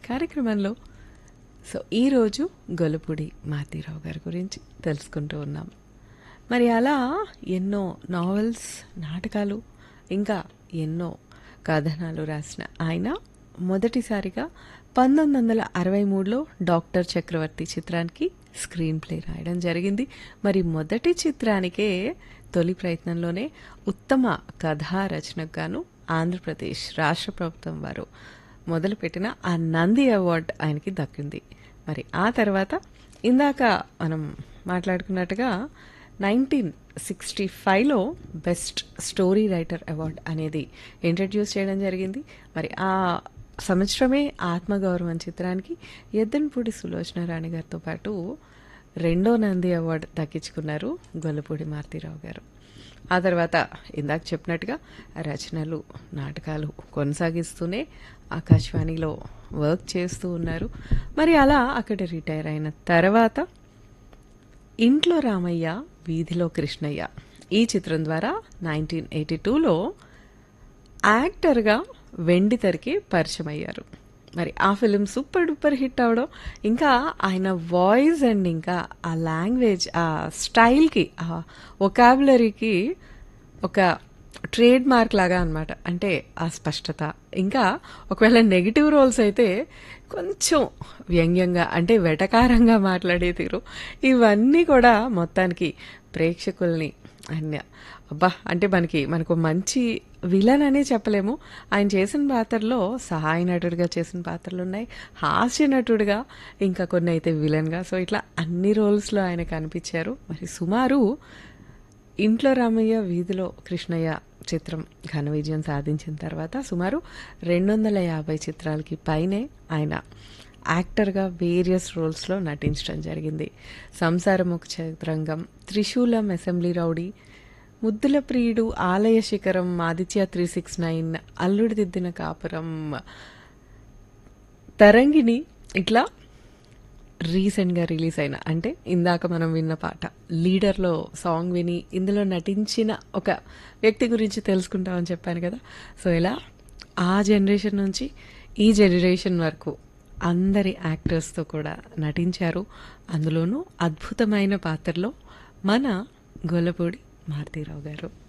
కార్యక్రమంలో సో ఈరోజు గొలుపుడి మాతిరావు గారి గురించి తెలుసుకుంటూ ఉన్నాం మరి అలా ఎన్నో నావెల్స్ నాటకాలు ఇంకా ఎన్నో కథనాలు రాసిన ఆయన మొదటిసారిగా పంతొమ్మిది వందల అరవై మూడులో డాక్టర్ చక్రవర్తి చిత్రానికి స్క్రీన్ ప్లే రాయడం జరిగింది మరి మొదటి చిత్రానికే తొలి ప్రయత్నంలోనే ఉత్తమ కథా రచనకు గాను ఆంధ్రప్రదేశ్ రాష్ట్ర ప్రభుత్వం వారు మొదలుపెట్టిన ఆ నంది అవార్డు ఆయనకి దక్కింది మరి ఆ తర్వాత ఇందాక మనం మాట్లాడుకున్నట్టుగా నైన్టీన్ సిక్స్టీ ఫైవ్లో బెస్ట్ స్టోరీ రైటర్ అవార్డ్ అనేది ఇంట్రడ్యూస్ చేయడం జరిగింది మరి ఆ సంవత్సరమే ఆత్మగౌరవం చిత్రానికి ఎద్దనపూడి సులోచన రాణి గారితో పాటు రెండో నంది అవార్డు దక్కించుకున్నారు గొల్లపూడి మారుతీరావు గారు ఆ తర్వాత ఇందాక చెప్పినట్టుగా రచనలు నాటకాలు కొనసాగిస్తూనే ఆకాశవాణిలో వర్క్ చేస్తూ ఉన్నారు మరి అలా అక్కడ రిటైర్ అయిన తర్వాత ఇంట్లో రామయ్య వీధిలో కృష్ణయ్య ఈ చిత్రం ద్వారా నైన్టీన్ ఎయిటీ టూలో యాక్టర్గా వెండి తెరకి పరిచయం అయ్యారు మరి ఆ ఫిలిం సూపర్ డూపర్ హిట్ అవడం ఇంకా ఆయన వాయిస్ అండ్ ఇంకా ఆ లాంగ్వేజ్ ఆ స్టైల్కి ఆ ఒకాబులరీకి ఒక ట్రేడ్ మార్క్ లాగా అనమాట అంటే ఆ స్పష్టత ఇంకా ఒకవేళ నెగిటివ్ రోల్స్ అయితే కొంచెం వ్యంగ్యంగా అంటే వెటకారంగా మాట్లాడే తీరు ఇవన్నీ కూడా మొత్తానికి ప్రేక్షకుల్ని అన్య అబ్బా అంటే మనకి మనకు మంచి విలన్ అనే చెప్పలేము ఆయన చేసిన పాత్రలో సహాయ నటుడిగా చేసిన పాత్రలు ఉన్నాయి హాస్య నటుడిగా ఇంకా కొన్ని అయితే విలన్గా సో ఇట్లా అన్ని రోల్స్లో ఆయన కనిపించారు మరి సుమారు ఇంట్లో రామయ్య వీధిలో కృష్ణయ్య చిత్రం ఘన విజయం సాధించిన తర్వాత సుమారు రెండు వందల యాభై చిత్రాలకి పైనే ఆయన యాక్టర్గా వేరియస్ రోల్స్లో నటించడం జరిగింది సంసారముఖ చిత్రంగం త్రిశూలం అసెంబ్లీ రౌడీ ముద్దుల ప్రియుడు ఆలయ శిఖరం ఆదిత్య త్రీ సిక్స్ నైన్ అల్లుడి దిద్దిన కాపురం తరంగిణి ఇట్లా రీసెంట్గా రిలీజ్ అయిన అంటే ఇందాక మనం విన్న పాట లీడర్లో సాంగ్ విని ఇందులో నటించిన ఒక వ్యక్తి గురించి తెలుసుకుంటామని చెప్పాను కదా సో ఇలా ఆ జనరేషన్ నుంచి ఈ జనరేషన్ వరకు అందరి యాక్టర్స్తో కూడా నటించారు అందులోనూ అద్భుతమైన పాత్రలో మన గొల్లపూడి మారుతీరావు గారు